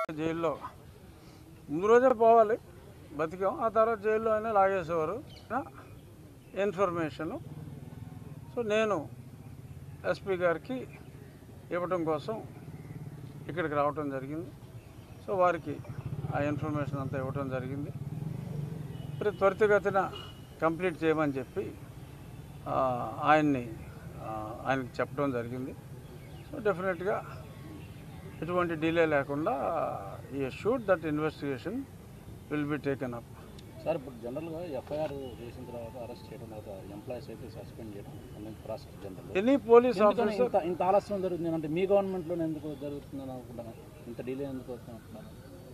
జైల్లో ముందు రోజే పోవాలి బతికాం ఆ తర్వాత జైల్లో అయినా లాగేసేవారు ఇన్ఫర్మేషను సో నేను ఎస్పీ గారికి ఇవ్వటం కోసం ఇక్కడికి రావటం జరిగింది సో వారికి ఆ ఇన్ఫర్మేషన్ అంతా ఇవ్వటం జరిగింది మరి త్వరితగతిన కంప్లీట్ చేయమని చెప్పి ఆ, ఆయన్ని ఆ, ఆయనకి చెప్పడం జరిగింది సో డెఫినెట్గా ఎటువంటి డిలే లేకుండా ఈ shoot that investigation will be taken up sir ఇప్పుడు జనరల్గా ఎఫ్ఐఆర్ చేసిన తర్వాత అరెస్ట్ చేయడం తర్వాత ఎంప్లాయీస్ అయితే సస్పెండ్ చేయడం అనేది ప్రాసెస్ జనరల్ ఎనీ పోలీస్ ఎందుకని ఆఫీసర్ ఇంత ఇంత ఆలస్యం జరుగుతుంది అంటే మీ గవర్నమెంట్లోనే ఎందుకు జరుగుతుందని అనుకుంటున్నాను ఇంత డిలే ఎందుకు వస్తుంది అనుకుంటున్నాను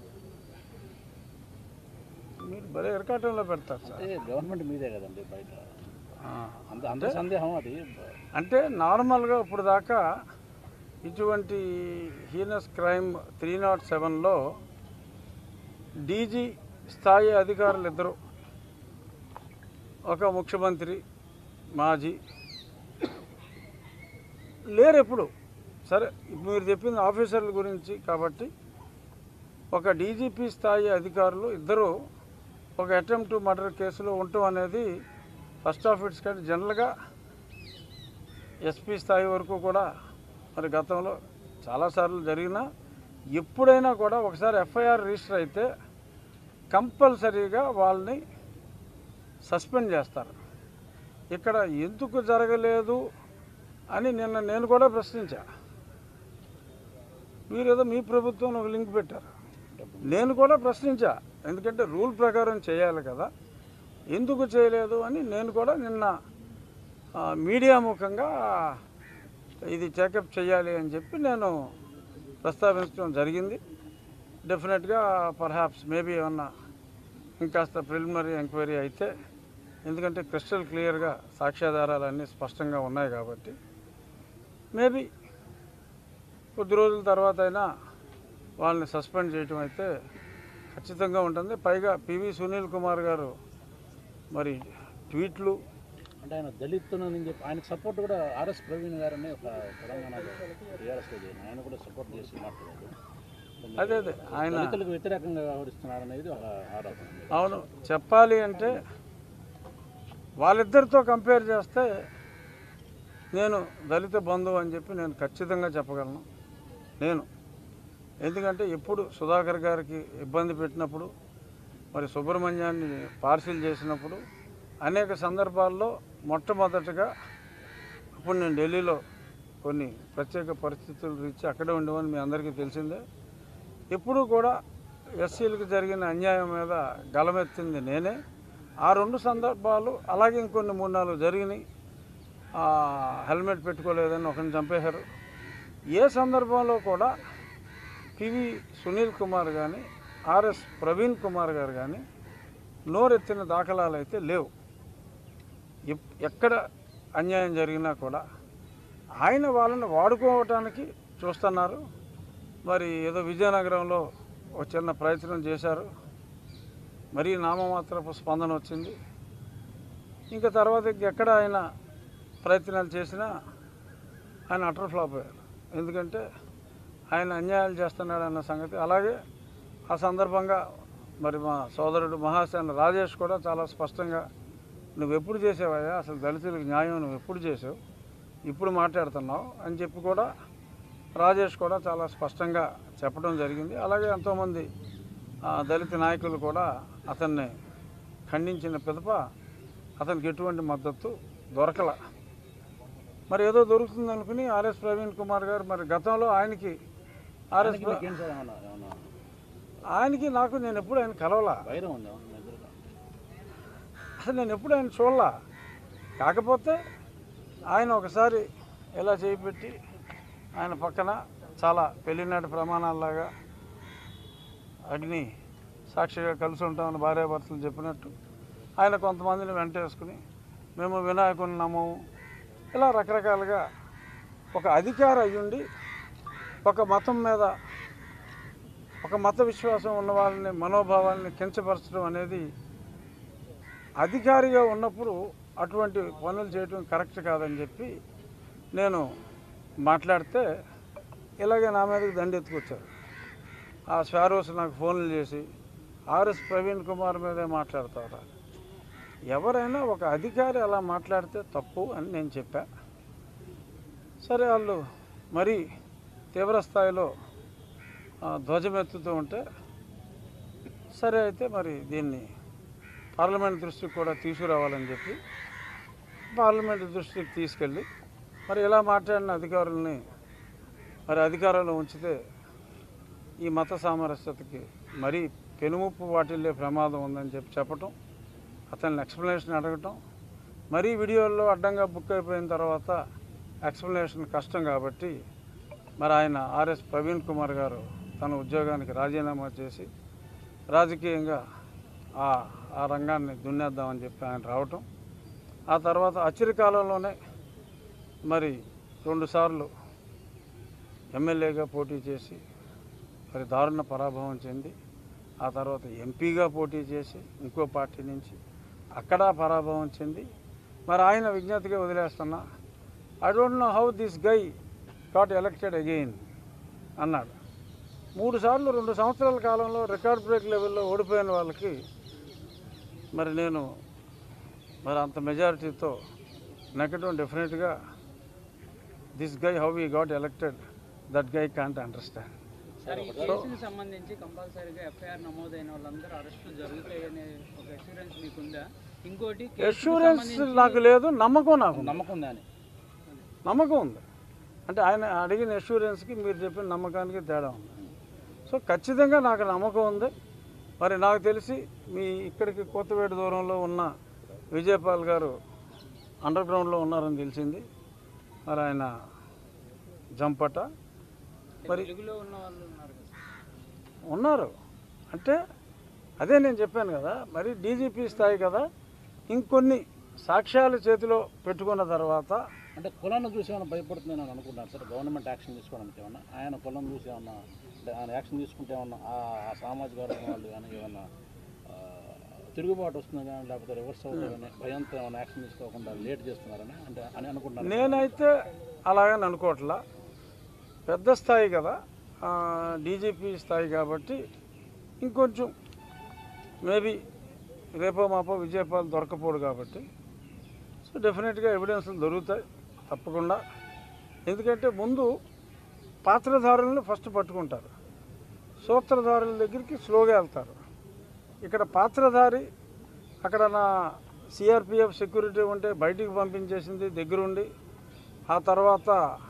మీరు భలే ఎరకాటంలో పెడతారు సార్ అంటే గవర్నమెంట్ మీదే కదండి బయట ఆ, అంత అంత సందేహం అది అంటే నార్మల్గా ఇప్పుడు దాకా ఇటువంటి హీనస్ క్రైమ్ త్రీ నాట్ సెవెన్లో డీజీ స్థాయి అధికారులు ఇద్దరు ఒక ముఖ్యమంత్రి మాజీ లేరు ఎప్పుడు సరే ఇప్పుడు మీరు చెప్పింది ఆఫీసర్ల గురించి కాబట్టి ఒక డీజీపీ స్థాయి అధికారులు ఇద్దరు ఒక అటెంప్ట్ టు మర్డర్ కేసులో ఉండటం అనేది ఫస్ట్ ఆఫ్ ఇట్స్ కానీ జనరల్గా ఎస్పీ స్థాయి వరకు కూడా మరి గతంలో చాలాసార్లు జరిగిన ఎప్పుడైనా కూడా ఒకసారి ఎఫ్ఐఆర్ రిజిస్టర్ అయితే కంపల్సరీగా వాళ్ళని సస్పెండ్ చేస్తారు ఇక్కడ ఎందుకు జరగలేదు అని నిన్న నేను కూడా ప్రశ్నించా మీరేదో మీ ప్రభుత్వం ఒక లింక్ పెట్టారు నేను కూడా ప్రశ్నించా ఎందుకంటే రూల్ ప్రకారం చేయాలి కదా ఎందుకు చేయలేదు అని నేను కూడా నిన్న ఆ, మీడియా ముఖంగా ఇది చెకప్ చేయాలి అని చెప్పి నేను ప్రస్తావించడం జరిగింది డెఫినెట్గా పర్హాప్స్ మేబీ ఏమన్నా ఇంకాస్త ప్రిలిమినరీ ఎంక్వైరీ అయితే ఎందుకంటే క్రిస్టల్ క్లియర్గా సాక్ష్యాధారాలు అన్నీ స్పష్టంగా ఉన్నాయి కాబట్టి మేబీ కొద్ది రోజుల తర్వాత అయినా వాళ్ళని సస్పెండ్ చేయటం అయితే ఖచ్చితంగా ఉంటుంది పైగా పివి సునీల్ కుమార్ గారు మరి ట్వీట్లు అంటే ఆయన దళితులని చెప్పి ఆయనకు సపోర్ట్ కూడా ఆర్ఎస్ ప్రవీణ్ గారని ఒక తెలంగాణ టీఆర్ఎస్లో చేరిన ఆయన కూడా సపోర్ట్ చేసి మాట్లాడారు అదే అదే ఆయన దళితులకు వ్యతిరేకంగా వ్యవహరిస్తున్నారు అనేది ఒక ఆరోపణ అవును చెప్పాలి అంటే వాళ్ళిద్దరితో కంపేర్ చేస్తే నేను దళిత బంధువు అని చెప్పి నేను ఖచ్చితంగా చెప్పగలను నేను ఎందుకంటే ఎప్పుడు సుధాకర్ గారికి ఇబ్బంది పెట్టినప్పుడు మరి సుబ్రహ్మణ్యాన్ని పార్సిల్ చేసినప్పుడు అనేక సందర్భాల్లో మొట్టమొదటగా అప్పుడు నేను ఢిల్లీలో కొన్ని ప్రత్యేక పరిస్థితులు రీచి అక్కడే ఉండేవని మీ అందరికీ తెలిసిందే ఎప్పుడూ కూడా ఎస్సీలకు జరిగిన అన్యాయం మీద గలమెత్తింది నేనే ఆ రెండు సందర్భాలు అలాగే ఇంకొన్ని మూడు నాలుగు జరిగినాయి ఆ, హెల్మెట్ పెట్టుకోలేదని ఒకరిని చంపేశారు ఏ సందర్భంలో కూడా పివి సునీల్ కుమార్ కానీ ఆర్ఎస్ ప్రవీణ్ కుమార్ గారు కానీ నోరెత్తిన దాఖలాలు అయితే లేవు ఎప్- ఎక్కడ అన్యాయం జరిగినా కూడా ఆయన వాళ్ళని వాడుకోవటానికి చూస్తున్నారు మరి ఏదో విజయనగరంలో ఒక చిన్న ప్రయత్నం చేశారు మరీ నామమాత్రపు స్పందన వచ్చింది ఇంకా తర్వాత ఎక్కడ ఆయన ప్రయత్నాలు చేసినా ఆయన అటర్ ఫ్లాప్ అయ్యారు ఎందుకంటే ఆయన అన్యాయాలు చేస్తున్నాడు అన్న సంగతి అలాగే ఆ సందర్భంగా మరి మా సోదరుడు మహాసేన రాజేష్ కూడా చాలా స్పష్టంగా నువ్వు ఎప్పుడు చేసావయ్యా అసలు దళితులకు న్యాయం నువ్వు ఎప్పుడు చేసావు ఇప్పుడు మాట్లాడుతున్నావు అని చెప్పి కూడా రాజేష్ కూడా చాలా స్పష్టంగా చెప్పడం జరిగింది అలాగే ఎంతోమంది ఆ, దళిత నాయకులు కూడా అతన్ని ఖండించిన పిదప అతనికి ఎటువంటి మద్దతు దొరకల మరి ఏదో దొరుకుతుంది అనుకుని ఆర్ఎస్ ప్రవీణ్ కుమార్ గారు మరి గతంలో ఆయనకి ఆర్ఎస్ ఆయనకి మీకేం సార్ ఏమన్నా ఏమన్నా ఆయనకి నాకు నేను ఎప్పుడు ఆయన కలవలా వైరం ఉందా మీ ఇద్దరిలో? అసలు నేను ఎప్పుడు ఆయన చూడలా కాకపోతే ఆయన ఒకసారి ఎలా చేయి పెట్టి ఆయన పక్కన చాలా పెళ్లినాటి ప్రమాణాల్లాగా అగ్ని సాక్షిగా కలిసి ఉంటామని భార్యాభర్తలు చెప్పినట్టు ఆయన కొంతమందిని వెంటేసుకుని మేము వినాయకుని నమ్మము ఇలా రకరకాలుగా ఒక అధికార అయ్యుండి ఒక మతం మీద ఒక మత విశ్వాసం ఉన్న వాళ్ళని మనోభావాల్ని కించపరచడం అనేది అధికారిగా ఉన్నప్పుడు అటువంటి పనులు చేయడం కరెక్ట్ కాదని చెప్పి నేను మాట్లాడితే ఇలాగే నా మీదకి దండెత్తుకొచ్చారు ఆ స్వారోస్ నాకు ఫోన్లు చేసి ఆర్ఎస్ ప్రవీణ్ కుమార్ మీదే మాట్లాడతారా ఎవరైనా ఒక అధికారి అలా మాట్లాడితే తప్పు అని నేను చెప్పా సరే వాళ్ళు మరీ తీవ్ర స్థాయిలో ఆ, ధ్వజమెత్తుతూ ఉంటే సరే అయితే మరి దీన్ని పార్లమెంట్ దృష్టికి కూడా తీసుకురావాలని చెప్పి పార్లమెంట్ దృష్టికి తీసుకెళ్ళి మరి ఇలా మాట్లాడిన అధికారుల్ని మరి అధికారంలో ఉంచితే ఈ మత సామరస్యతకి మరీ పెనుముప్పు వాటిల్లే ప్రమాదం ఉందని చెప్పి చెప్పటం అతన్ని ఎక్స్ప్లెనేషన్ అడగటం మరీ వీడియోల్లో అడ్డంగా బుక్ అయిపోయిన తర్వాత ఎక్స్ప్లెనేషన్ కష్టం కాబట్టి మరి ఆయన ఆర్ఎస్ ప్రవీణ్ కుమార్ గారు తన ఉద్యోగానికి రాజీనామా చేసి రాజకీయంగా ఆ ఆ రంగాన్ని దున్నేద్దామని చెప్పి ఆయన రావటం ఆ తర్వాత అచిరి కాలంలోనే మరి రెండుసార్లు ఎమ్మెల్యేగా పోటీ చేసి మరి దారుణ పరాభవం చెంది ఆ తర్వాత ఎంపీగా పోటీ చేసి ఇంకో పార్టీ నుంచి అక్కడ పరాభవం చెంది మరి ఆయన విజ్ఞతగా వదిలేస్తున్నా I don't know how this guy got elected again అన్నాడు మూడు సార్లు రెండు సంవత్సరాల కాలంలో రికార్డ్ బ్రేక్ లెవెల్లో ఓడిపోయిన వాళ్ళకి మరి నేను మరి అంత మెజారిటీతో నెగ్గడం డెఫినెట్గా this guy how we got elected that guy can't understand sir ఈ కేసుకి సంబంధించి కంపల్సరీగా ఎఫ్ఐఆర్ నమోదైన వాళ్ళందరూ అరెస్టులు జరుగుతాయనే ఒక అష్యూరెన్స్ మీకుందా ఇంకోటి కేసుకి అష్యూరెన్స్ సంబంధించి- నాకు లేదు నమ్మకం నాకు ఉంది. నమ్మకం ఉందా అని నమ్మకం ఉంది అంటే ఆయన అడిగిన అష్యూరెన్స్కి మీరు చెప్పిన నమ్మకానికి తేడా ఉంది సో ఖచ్చితంగా నాకు నమ్మకం ఉంది మరి నాకు తెలిసి మీ ఇక్కడికి కొత్తవేట దూరంలో ఉన్న విజయపాల్ గారు అండర్ గ్రౌండ్లో ఉన్నారని తెలిసింది మరి ఆయన జంపట మరి తెలుగులో ఉన్న వాళ్ళు ఉన్నారు కదా ఉన్నారు అంటే అదే నేను చెప్పాను కదా మరి డీజీపీ స్థాయి కదా ఇంకొన్ని సాక్ష్యాలు చేతిలో పెట్టుకున్న తర్వాత అంటే కులాన్ని చూసి ఏమైనా భయపడుతుందని నేను అనుకుంటున్నాను సార్ గవర్నమెంట్ యాక్షన్ తీసుకోవడానికి ఏమన్నా ఆయన కులం చూసి ఏమన్నా అంటే ఆయన యాక్షన్ తీసుకుంటే ఏమన్నా ఆ ఆ సామాజిక వర్గం వాళ్ళు కానీ ఏమన్నా ఆ, తిరుగుబాటు వస్తుంది కానీ లేకపోతే రివర్స్ అవుతుంది కానీ భయంతో ఏమైనా యాక్షన్ తీసుకోకుండా లేట్ చేస్తున్నారని అంటే అని అనుకుంటున్నాను నేనైతే అలాగని అనుకోవట్లా పెద్ద స్థాయి కదా డీజీపీ స్థాయి కాబట్టి ఇంకొంచెం మేబీ రేపో మాపో విజయపాల్ దొరకపోడు కాబట్టి సో డెఫినెట్గా ఎవిడెన్స్లు దొరుకుతాయి తప్పకుండా ఎందుకంటే ముందు పాత్రధారులను ఫస్ట్ పట్టుకుంటారు సూత్రధారుల దగ్గరికి స్లోగా వెళ్తారు ఇక్కడ పాత్రధారి అక్కడ నా సిఆర్పిఎఫ్ సెక్యూరిటీ ఉంటే బయటికి పంపించేసింది దగ్గరుండి ఆ తర్వాత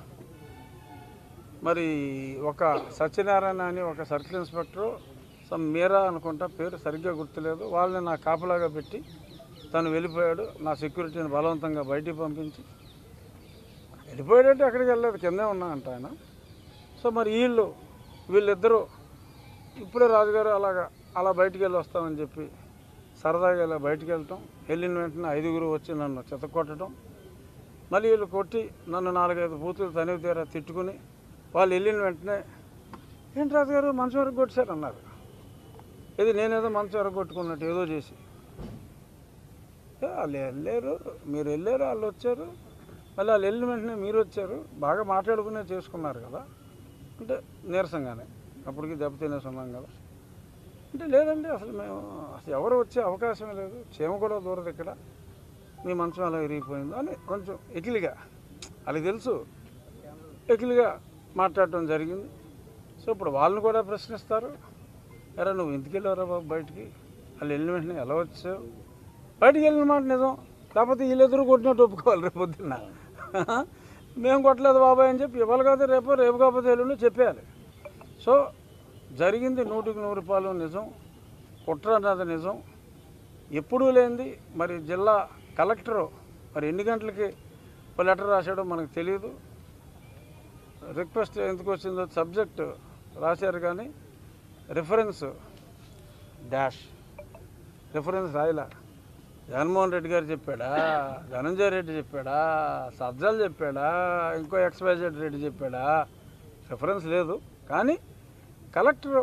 మరి ఒక సత్యనారాయణ అని ఒక సర్కిల్ ఇన్స్పెక్టర్ సమ్ మీరా అనుకుంటా పేరు సరిగ్గా గుర్తులేదు వాళ్ళని నా కాపలాగా పెట్టి తను వెళ్ళిపోయాడు నా సెక్యూరిటీని బలవంతంగా బయటికి పంపించి వెళ్ళిపోయాడంటే ఎక్కడికి వెళ్ళలేదు కిందే ఉన్నా అంట ఆయన సో మరి వీళ్ళు వీళ్ళిద్దరూ ఇప్పుడే రాజుగారు అలాగా అలా బయటికి వెళ్ళి వస్తామని చెప్పి సరదాగా ఇలా బయటికి వెళ్ళటం వెళ్ళిన వెంటనే ఐదుగురు వచ్చి నన్ను చెత్తకొట్టడం మళ్ళీ వీళ్ళు కొట్టి నన్ను నాలుగైదు బూతులు తనివి తీరా తిట్టుకుని వాళ్ళు వెళ్ళిన వెంటనే ఏంటి రాజుగారు మంచం వరకు కొట్టేశారు అన్నారు ఇది నేనేదో మంచం వరకు కొట్టుకున్నట్టు ఏదో చేసి ఏ, వాళ్ళు వెళ్ళారు మీరు వెళ్ళారు వాళ్ళు వచ్చారు మళ్ళీ వాళ్ళు వెళ్ళిన వెంటనే మీరు వచ్చారు బాగా మాట్లాడుకునే చేసుకున్నారు కదా అంటే నీరసంగానే అప్పటికి దెబ్బతినేసి ఉన్నాం కదా అంటే లేదండి అసలు మేము అసలు ఎవరు వచ్చే అవకాశం లేదు చీమ కూడా దూరదు ఇక్కడ మీ మంచం అలా ఇరిగిపోయిందో అని కొంచెం ఎకిలిగా వాళ్ళకి తెలుసు ఎకిలిగా మాట్లాడటం జరిగింది సో ఇప్పుడు వాళ్ళని కూడా ప్రశ్నిస్తారు ఎరా నువ్వు ఎందుకు వెళ్ళారా బాబు బయటికి వాళ్ళు వెళ్ళిన వెంటనే ఎలా వచ్చావు బయటికి వెళ్ళిన మాట నిజం లేకపోతే వీళ్ళు ఎదురు కొట్టినట్టు ఒప్పుకోవాలి రేపు పొద్దున్న మేము కొట్టలేదు బాబాయ్ అని చెప్పి ఇవాళ కాదు రేపు రేపు కాకపోతే ఎల్లుండి చెప్పేయాలి సో జరిగింది నూటికి నూరు రూపాయలు నిజం కుట్ర అన్నది నిజం ఎప్పుడూ లేనిది మరి జిల్లా కలెక్టరు మరి ఎన్ని గంటలకి ఒక లెటర్ రాశాడో మనకు తెలియదు రిక్వెస్ట్ ఎందుకు వచ్చిందో సబ్జెక్ట్ రాశారు కానీ రిఫరెన్స్ డాష్ రిఫరెన్స్ రాయలా జగన్మోహన్ రెడ్డి గారు చెప్పాడా ధనంజయ రెడ్డి చెప్పాడా సజ్జలు చెప్పాడా ఇంకో ఎక్స్వైజెడ్ రెడ్డి చెప్పాడా రిఫరెన్స్ లేదు కానీ కలెక్టర్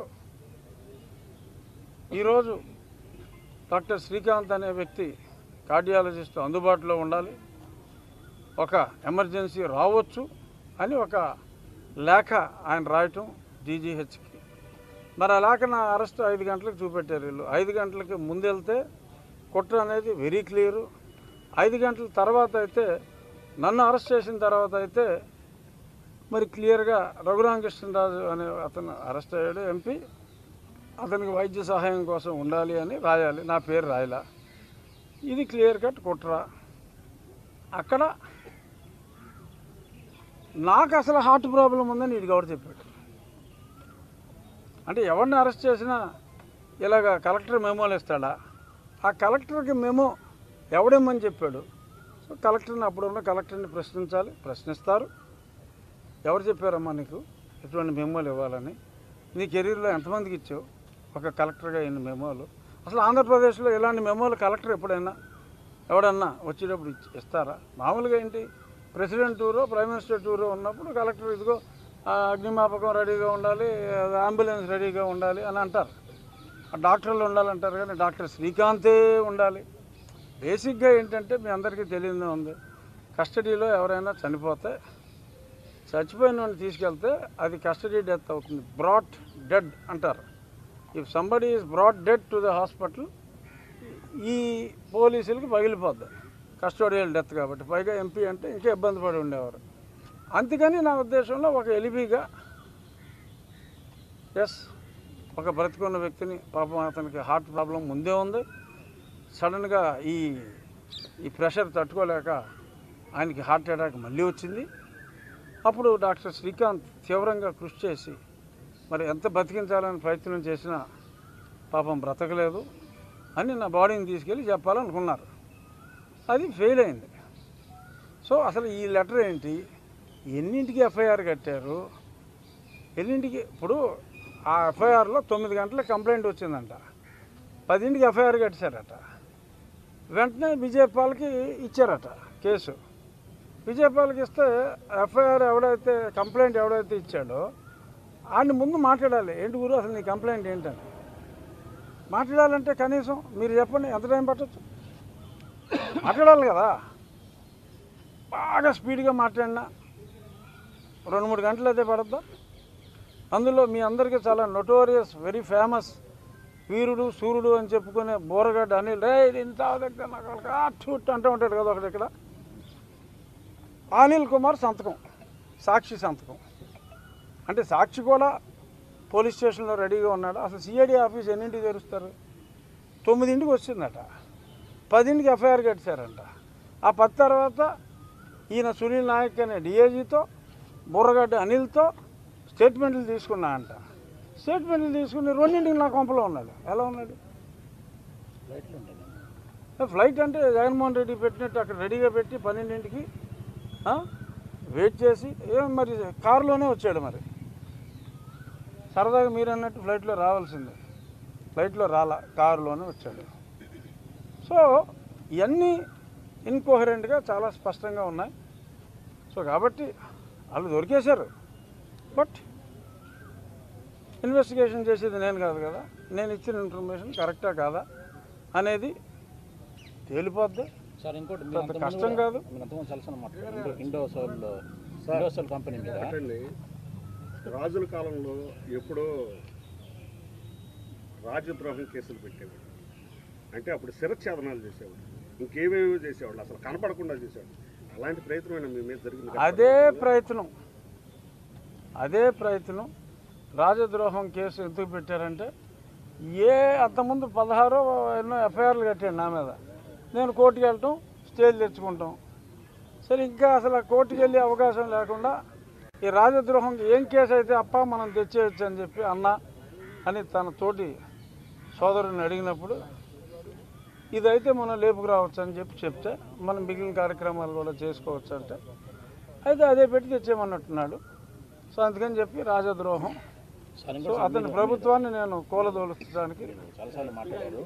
ఈరోజు డాక్టర్ శ్రీకాంత్ అనే వ్యక్తి కార్డియాలజిస్ట్ అందుబాటులో ఉండాలి ఒక ఎమర్జెన్సీ రావచ్చు అని ఒక లేఖ ఆయన రాయటం జీజీహెచ్కి మరి అలాగ నా అరెస్ట్ ఐదు గంటలకు చూపెట్టారు వీళ్ళు ఐదు గంటలకి ముందు వెళ్తే కుట్ర అనేది వెరీ క్లియరు ఐదు గంటల తర్వాత అయితే నన్ను అరెస్ట్ చేసిన తర్వాత అయితే మరి క్లియర్గా రఘురామకృష్ణరాజు అనే అతను అరెస్ట్ అయ్యాడు ఎంపీ అతనికి వైద్య సహాయం కోసం ఉండాలి అని రాయాలి నా పేరు రాయలా ఇది క్లియర్ కట్ కుట్ర అక్కడ నాకు అసలు హార్ట్ ప్రాబ్లం ఉందని వీడికి ఎవరు చెప్పాడు అంటే ఎవరిని అరెస్ట్ చేసినా ఇలాగ కలెక్టర్ మెమోలు ఇస్తాడా ఆ కలెక్టర్కి మెమో ఎవడేమని చెప్పాడు సో కలెక్టర్ని అప్పుడున్న కలెక్టర్ని ప్రశ్నించాలి ప్రశ్నిస్తారు ఎవరు చెప్పారమ్మా నీకు ఇటువంటి మెమోలు ఇవ్వాలని నీ కెరీర్లో ఎంతమందికి ఇచ్చావు ఒక కలెక్టర్గా ఇన్ని మెమోలు అసలు ఆంధ్రప్రదేశ్లో ఇలాంటి మెమోలు కలెక్టర్ ఎప్పుడైనా ఎవడన్నా వచ్చేటప్పుడు ఇచ్చి- ఇస్తారా మామూలుగా ఏంటి ప్రెసిడెంట్ టూరో ప్రైమ్ మినిస్టర్ టూరో ఉన్నప్పుడు కలెక్టర్ ఇదిగో ఆ, అగ్నిమాపకం రెడీగా ఉండాలి అంబులెన్స్ రెడీగా ఉండాలి అని అంటారు ఆ డాక్టర్లు ఉండాలంటారు కానీ డాక్టర్ శ్రీకాంతే ఉండాలి బేసిక్గా ఏంటంటే మీ అందరికీ తెలియదే ఉంది కస్టడీలో ఎవరైనా చనిపోతే చచ్చిపోయిన వాడిని తీసుకెళ్తే అది కస్టడీ డెత్ అవుతుంది బ్రాట్ డెడ్ అంటారు if somebody is brought dead to the hospital ఈ పోలీసులకి పగిలిపోద్ది కస్టోడియల్ డెత్ కాబట్టి పైగా ఎంపీ అంటే ఇంకా ఇబ్బంది పడి ఉండేవారు అందుకని నా ఉద్దేశంలో ఒక ఎలిబిగా ఎస్ ఒక బ్రతికున్న వ్యక్తిని పాపం అతనికి హార్ట్ ప్రాబ్లం ముందే ఉంది సడన్గా ఈ ఈ ప్రెషర్ తట్టుకోలేక ఆయనకి హార్ట్ అటాక్ మళ్ళీ వచ్చింది అప్పుడు డాక్టర్ శ్రీకాంత్ తీవ్రంగా కృషి చేసి మరి ఎంత బతికించాలని ప్రయత్నం చేసినా పాపం బ్రతకలేదు అని నా బాడీని తీసుకెళ్ళి చెప్పాలనుకున్నారు అది ఫెయిల్ అయింది సో అసలు ఈ లెటర్ ఏంటి ఎన్నింటికి ఎఫ్ఐఆర్ కట్టారు ఎన్నింటికి ఇప్పుడు ఆ ఎఫ్ఐఆర్లో తొమ్మిది గంటలకు కంప్లైంట్ వచ్చిందంట పదింటికి ఎఫ్ఐఆర్ కట్టారట వెంటనే విజయపాల్కి ఇచ్చారట కేసు విజయపాల్కి ఇస్తే ఎఫ్ఐఆర్ ఎవడైతే కంప్లైంట్ ఎవడైతే ఇచ్చాడో ఆయన ముందు మాట్లాడాలి ఏంటి గురు అసలు నీ కంప్లైంట్ ఏంటని మాట్లాడాలంటే కనీసం మీరు చెప్పండి ఎంత టైం పట్టచ్చు మాట్లాడాలి కదా బాగా స్పీడ్గా మాట్లాడినా రెండు మూడు గంటలు అయితే పడద్దా అందులో మీ అందరికీ చాలా నొటోరియస్ వెరీ ఫేమస్ వీరుడు సూర్యుడు అని చెప్పుకునే బోరగడ్డ అని రే ఇది ఇంత దగ్గర నాకు వాళ్ళకి ఆ ఛూట్ అంటూ ఉంటాడు కదా ఒకటి ఇక్కడ అనిల్ కుమార్ సంతకం సాక్షి సంతకం అంటే సాక్షి కూడా పోలీస్ స్టేషన్లో రెడీగా ఉన్నాడు అసలు సిఐడి ఆఫీస్ ఎన్నింటికి తెరుస్తారు తొమ్మిదింటికి వచ్చిందట పదింటికి ఎఫ్ఐఆర్ కట్టారంట ఆ పది తర్వాత ఈయన సునీల్ నాయక్ అనే డిఐజీతో బుర్రగడ్డ అనిల్తో స్టేట్మెంట్లు తీసుకున్నా అంట స్టేట్మెంట్లు తీసుకుని రెండింటికి నా కొంపలో ఉన్నాడు ఎలా ఉన్నాడు ఫ్లైట్లు ఉంటాయి ఫ్లైట్ అంటే జగన్మోహన్ రెడ్డి పెట్టినట్టు అక్కడ రెడీగా పెట్టి పన్నెండింటికి ఆ, వెయిట్ చేసి ఏం మరి కారులోనే వచ్చాడు మరి సరదాగా మీరు అన్నట్టు ఫ్లైట్లో రావాల్సిందే ఫ్లైట్లో రాలా కారులోనే వచ్చాడు సో ఇవన్నీ ఇన్కోహరెంట్గా చాలా స్పష్టంగా ఉన్నాయి సో కాబట్టి వాళ్ళు దొరికేశారు బట్ ఇన్వెస్టిగేషన్ చేసేది నేను కాదు కదా నేను ఇచ్చిన ఇన్ఫర్మేషన్ కరెక్టా కాదా అనేది తేలిపోద్ది సార్ ఇంకోటి పెద్ద మీరు అంతకుముందు కష్టం కూడా- కాదు. మీరు అంతకుముందు చాలా మాట్లాడారు ఇండోసోల్ ఇండోసోల్ కంపెనీ మీద ఒకటండి రాజుల కాలంలో ఎప్పుడో రాజద్రోహం కేసులు పెట్టేవాడు అంటే అప్పుడు శిరఛేదనాలు చేసేవాడు ఇంకేమేమో చేసేవాళ్ళు అసలు కనపడకుండా చేసేవాడు అలాంటి ప్రయత్నమైన మీ మీద జరిగింది కదా? అదే ప్రయత్నం అదే ప్రయత్నం రాజద్రోహం కేసు ఎందుకు పెట్టారంటే ఏ అంతకుముందు పదహారో ఎన్నో ఎఫ్ఐఆర్లు కట్టాడు నా మీద నేను కోర్టుకి వెళ్ళటం స్టేజ్ తెచ్చుకుంటాం సరే ఇంకా అసలు ఆ కోర్టుకి వెళ్ళే అవకాశం లేకుండా ఈ రాజద్రోహంకి ఏం కేసు అయితే అప్ప మనం తెచ్చేయచ్చు అని చెప్పి అన్న అని తన తోటి సోదరుని అడిగినప్పుడు ఇదైతే మనం లేపుకురావచ్చు అని చెప్పి చెప్తే మనం మిగిలిన కార్యక్రమాలు కూడా చేసుకోవచ్చు అంటే అయితే అదే పెట్టి తెచ్చేయమన్నట్టున్నాడు సో అందుకని చెప్పి రాజద్రోహం సార్ సో ఇంకోటి అతని ప్రభుత్వాన్ని నేను కూలదోలుస్తానికి చాలాసార్లు మాట్లాడారు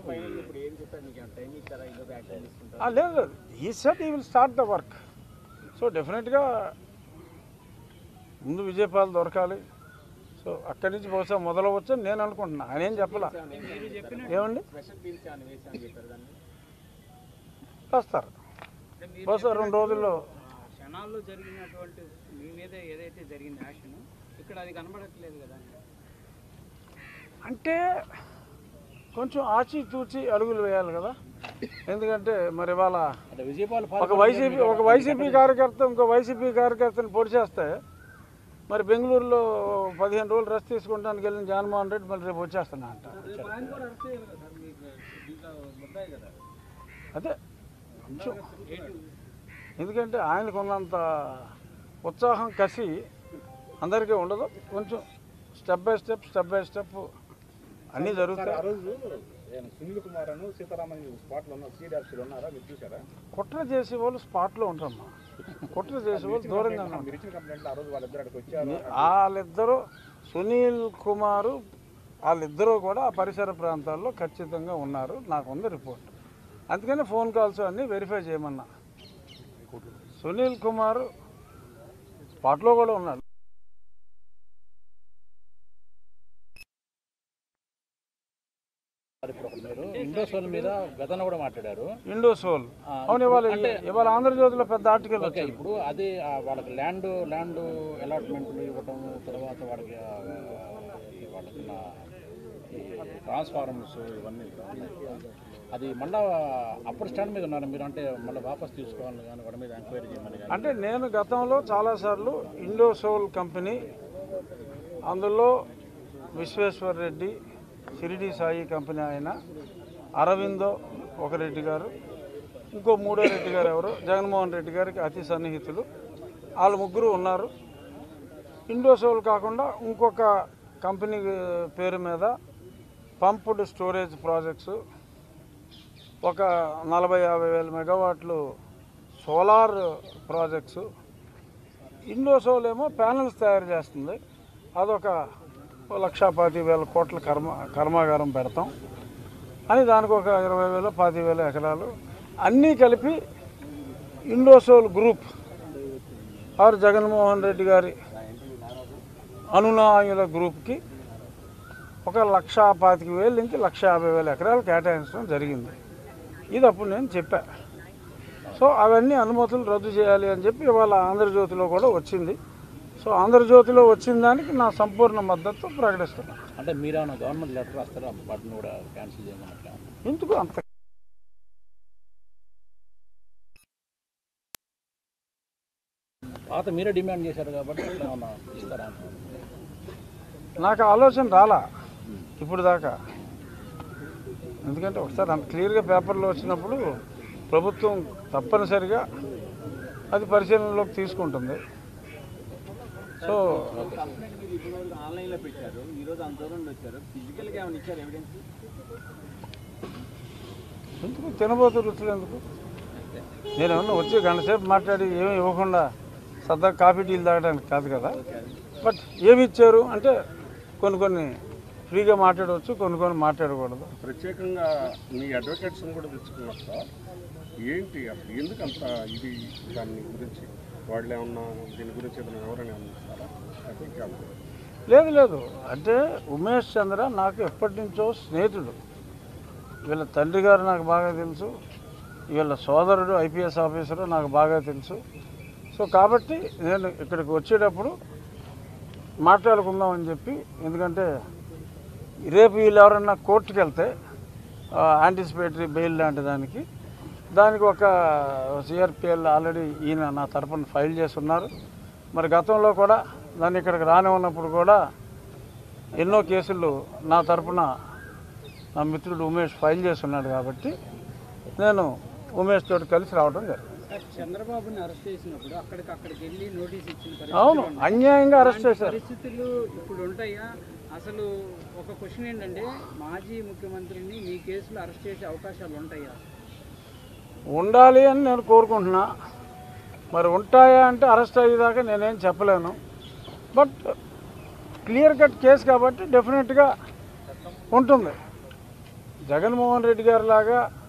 ఆ, లేదు లేదు ఈ set he will start the work so డెఫినెట్గా ముందు విజయపాల్ దొరకాలి సో అక్కడి నుంచి బహుశా మొదలవచ్చు అని నేను అనుకుంటున్నా ఆయన ఏం చెప్పలా మీరు చెప్పిన ఏమండి స్పెషల్ పీల్స్ అని వేసి అని చెప్పారు దాన్ని వస్తారు అంటే మీరు బహుశా రెండు రోజుల్లో ఆ క్షణాల్లో జరిగినటువంటి మీ మీద ఏదైతే జరిగింది యాక్షన్ ఇక్కడ అది కనబడట్లేదు కదా అంటే కొంచెం ఆచితూచి అడుగులు వేయాలి కదా ఎందుకంటే మరి ఇవాళ అంటే విజయపాల్ ఒక వైసీపీ ఒక వైసీపీ కార్యకర్త ఇంకో వైసీపీ కార్యకర్తను పొడి చేస్తే మరి బెంగళూరులో పదిహేను రోజులు రెస్ట్ తీసుకుంటానికి వెళ్ళిన జగన్మోహన్ రెడ్డి మళ్ళీ రేపు వచ్చేస్తున్నా అంట అదే కొంచెం ఎందుకంటే ఆయనకు ఉన్నంత ఉత్సాహం కసి అందరికీ ఉండదు కొంచెం step by step step by step అన్నీ జరుగుతాయి ఆ రోజు ఆయన సునీల్ కుమార్ అను సీతారామన్ స్పాట్లో ఉన్న సీడీఆర్సీలో ఉన్నారా మీరు చూసారా కుట్ర చేసే వాళ్ళు స్పాట్లో ఉంటారమ్మా కుట్ర చేసే వాళ్ళు దూరంగా ఉంటారు మీరు ఇచ్చిన కంప్లైంట్లో ఆ రోజు వాళ్ళిద్దరు అక్కడికి వచ్చారు వాళ్ళిద్దరూ సునీల్ కుమారు వాళ్ళిద్దరూ కూడా ఆ పరిసర ప్రాంతాల్లో ఖచ్చితంగా ఉన్నారు నాకు ఉంది రిపోర్ట్ అందుకని ఫోన్ కాల్స్ అన్నీ వెరిఫై చేయమన్నా సునీల్ కుమార్ స్పాట్లో కూడా ఉన్నాడు ఇప్పుడు ఒకటి మీరు ఇండోసోల్ మీద గతంలో కూడా మాట్లాడారు ఇండోసోల్ ఆ, అవును ఇవాళ అంటే ఇవాళ ఆంధ్రజ్యోతిలో పెద్ద ఆర్టికల్ ఓకే వచ్చింది ఇప్పుడు అది ఆ, వాళ్ళకి ల్యాండ్ ల్యాండ్ అలాట్మెంట్లు ఇవ్వటం తర్వాత వాళ్ళకి ఆ, ఈ వాళ్ళకున్న ఈ ట్రాన్స్ఫార్మర్స్ ఇవన్నీ కూడా ఉన్నాయి కదా. అది మళ్ళా అప్పుడు స్టాండ్ మీద ఉన్నారు మీరు అంటే మళ్ళీ వాపస్ తీసుకోవాలని కానీ వాడి మీద ఎంక్వైరీ చేయమని కానీ అంటే నేను గతంలో చాలాసార్లు ఇండోసోల్ కంపెనీ అందులో విశ్వేశ్వర్ రెడ్డి షిరిడి సాయి కంపెనీ ఆయన అరవిందో ఒక రెడ్డి గారు ఇంకో మూడో రెడ్డి గారు ఎవరు జగన్మోహన్ రెడ్డి గారికి అతి సన్నిహితులు వాళ్ళు ముగ్గురు ఉన్నారు ఇండోసోల్ కాకుండా ఇంకొక కంపెనీ పేరు మీద పంప్డ్ స్టోరేజ్ ప్రాజెక్ట్స్ ఒక నలభై యాభై వేల మెగావాట్లు సోలార్ ప్రాజెక్ట్స్ ఇండోసోల్ ఏమో ప్యానల్స్ తయారు చేస్తుంది అదొక ఓ లక్ష పాతి వేల కోట్ల కర్మ కర్మాగారం పెడతాం అని దానికి ఒక ఇరవై వేలు పాతి వేల ఎకరాలు అన్నీ కలిపి ఇండోసోల్ గ్రూప్ ఆర్ జగన్మోహన్ రెడ్డి గారి అనునాయుల గ్రూప్కి ఒక లక్ష పాతిక వేలు నుంచి లక్ష యాభై వేల ఎకరాలు కేటాయించడం జరిగింది ఇది అప్పుడు నేను చెప్పా సో అవన్నీ అనుమతులు రద్దు చేయాలి అని చెప్పి ఇవాళ ఆంధ్రజ్యోతిలో కూడా వచ్చింది సో ఆంధ్రజ్యోతిలో వచ్చిన దానికి నా సంపూర్ణ మద్దతు ప్రకటిస్తున్నాను అంటే మీరేమైనా గవర్నమెంట్ లెటర్ రాస్తారా వాటిని కూడా క్యాన్సిల్ చేయమన్నట్లా ఎందుకు అంత పాత మీరే డిమాండ్ చేశారు కాబట్టి అట్లా ఏమన్నా ఇస్తారా నాకు ఆలోచన రాలా ఇప్పుడు దాకా ఎందుకంటే ఒకసారి అంత క్లియర్గా పేపర్లో వచ్చినప్పుడు ప్రభుత్వం తప్పనిసరిగా అది పరిశీలనలోకి తీసుకుంటుంది సో ఆన్లైన్లో పెట్టారు ఈరోజు అంత దూరం నుండి వచ్చారు ఫిజికల్గా ఏమైనా ఇచ్చారు ఎవిడెన్స్ ఎందుకు తినబోతు రుచులు ఎందుకు నేను ఏమన్నా వచ్చి గంట సేపు మాట్లాడి ఏమీ ఇవ్వకుండా సరదా కాఫీ టీలు తాగడానికి కాదు కదా బట్ ఏమి ఇచ్చారు అంటే కొన్ని కొన్ని ఫ్రీగా మాట్లాడవచ్చు కొన్ని కొన్ని మాట్లాడకూడదు ప్రత్యేకంగా మీ అడ్వకేట్స్ని కూడా తెచ్చుకున్నారు సార్ ఏంటి అసలు ఎందుకు అంత ఇది దాని గురించి వాళ్ళు ఏమన్నా దీని గురించి ఏదైనా వివరణ ఏమన్నా ఇస్తారా ఐ థింక్ లేదు లేదు అంటే ఉమేష్ చంద్ర నాకు ఎప్పటి నుంచో స్నేహితుడు వీళ్ళ తండ్రి గారు నాకు బాగా తెలుసు వీళ్ళ సోదరుడు ఐపీఎస్ ఆఫీసరు నాకు బాగా తెలుసు సో కాబట్టి నేను ఇక్కడికి వచ్చేటప్పుడు మాట్లాడుకుందామని చెప్పి ఎందుకంటే రేపు వీళ్ళు ఎవరన్నా కోర్టుకి వెళ్తే యాంటిసిపేటరీ బెయిల్ లాంటి దానికి దానికి ఒక సిఆర్పిఎల్ ఆల్రెడీ ఈయన నా తరపున ఫైల్ చేసి ఉన్నారు మరి గతంలో కూడా దాన్ని ఇక్కడికి రానివ్వనప్పుడు కూడా ఎన్నో కేసులు నా తరపున నా మిత్రుడు ఉమేష్ ఫైల్ చేసి ఉన్నాడు కాబట్టి నేను ఉమేష్ తోటి కలిసి రావడం జరిగింది చంద్రబాబుని అరెస్ట్ చేసినప్పుడు అక్కడికి అక్కడికి వెళ్ళి నోటీస్ ఇచ్చిన పరిస్థితులు అవును ఉన్నాయి. అన్యాయంగా అరెస్ట్ అలాంటి చేశారు పరిస్థితులు ఇప్పుడు ఉంటాయా అసలు ఒక క్వశ్చన్ ఏంటంటే మాజీ ముఖ్యమంత్రిని మీ కేసులో అరెస్ట్ చేసే అవకాశాలు ఉంటాయా ఉండాలి అని నేను కోరుకుంటున్నా మరి ఉంటాయా అంటే అరెస్ట్ అయ్యేదాకా నేనేం చెప్పలేను బట్ క్లియర్ కట్ కేసు కాబట్టి డెఫినెట్గా ఉంటుంది జగన్మోహన్ రెడ్డి గారి లాగా